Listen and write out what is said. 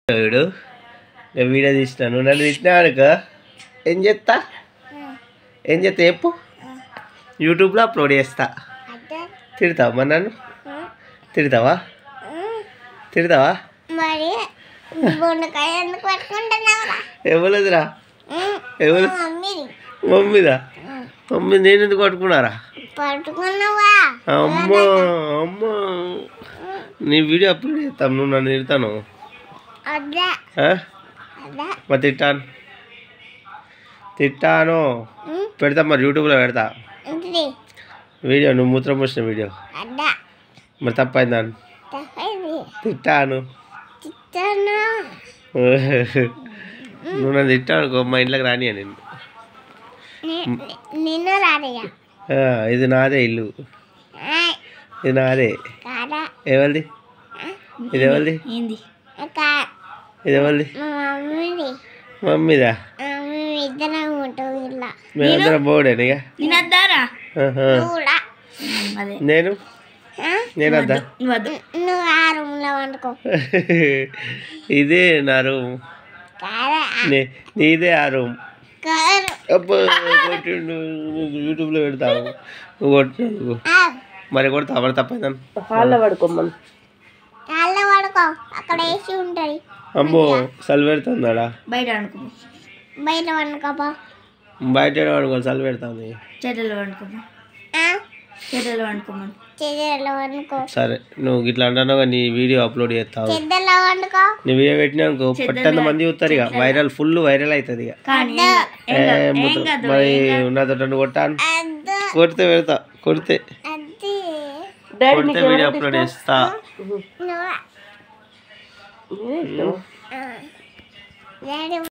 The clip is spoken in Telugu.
వీడు నేను వీడియో తీసినాను నన్ను తీసినా అనుకో ఏం చేస్తా ఏం చేస్తా చెప్పు యూట్యూబ్లో అప్లోడ్ చేస్తా తిడతావా మరి నన్ను తిడతావా తిడతావా మరి బొండకాయ ఎందుకు పట్టుకుంటున్నావురా ఎవరిదిరా ఎవరు మమ్మీది మమ్మీదా మమ్మీ నేను ఎందుకు పట్టుకున్నారా పట్టుకున్నావా అమ్మో అమ్మో నీ వీడియో అప్లోడ్ చేస్తాం నువ్వు నన్ను తిడతాను అదే ఆ? అదే మరి తిట్టాను తిట్టాను పెడతా మరి యూట్యూబ్లో పెడతా ఏంటిది వీడియో నువ్వు మూత్రం పోసిన వీడియో అదే మరి తప్పైందాను తప్పైంది తిట్టాను చిత్తాను నువ్వు నన్ను తిట్టాను మా ఇంట్లోకి రాని నేను నిన్ను రాదయ్యా ఆ, ఇది నాదే ఇల్లు ఇది నాదే కాదా ఎవరిది ఇది ఎవరిది ఏంది కా ఇది ఎవరిది మా మమ్మీది మమ్మీదా మేము ఇద్దరం ఉంటాం ఇలా మేమందరం పోడేను ఇక తినద్దారా ఆహా. కూడా అదే నేను నేనద్దా వద్దు నువ్వు ఆ రూమ్లో వండుకో ఇదే నా రూమ్ కాదా నీ- నీదే ఆ రూమ్ కాదు అబ్బో కొట్టిండు నువ్వు యూట్యూబ్లో పెడతావు నువ్వు కొట్టినందుకు ఆ, మరి కొడతావు మరి తప్పైందని హాల్లో పడుకోమని కాళ్ళ పడుకో అక్కడ వేసి ఉంటుంది అమ్మో చలి పెడుతుందాడా బయట అనుకో బయట వండుకోపో బయట పడుకో చలి పెడుతుంది చెట్టెలు వండుకోమా ఆ, చెట్టెలు వండుకోమని చెద్దెలో వండుకో సరే నువ్వు ఇట్లా అంటున్నావు నీ వీడియో అప్లోడ్ చేస్తావు చెద్దెలో వండుకో నీ వీడియో పెట్టినాక పట్టంత మంది చూస్తారు ఇక వైరల్ ఫుల్ వైరల్ అవుతుంది ఇక కానీ ఏ, ముద్ర- మరి నాతో నన్ను కొట్టాను అద్దు కొడితే పెడతా కొడితే అద్ది కొడితే వీడియో అప్లోడ్ చేస్తా నువ్వు ఆ, డాడీ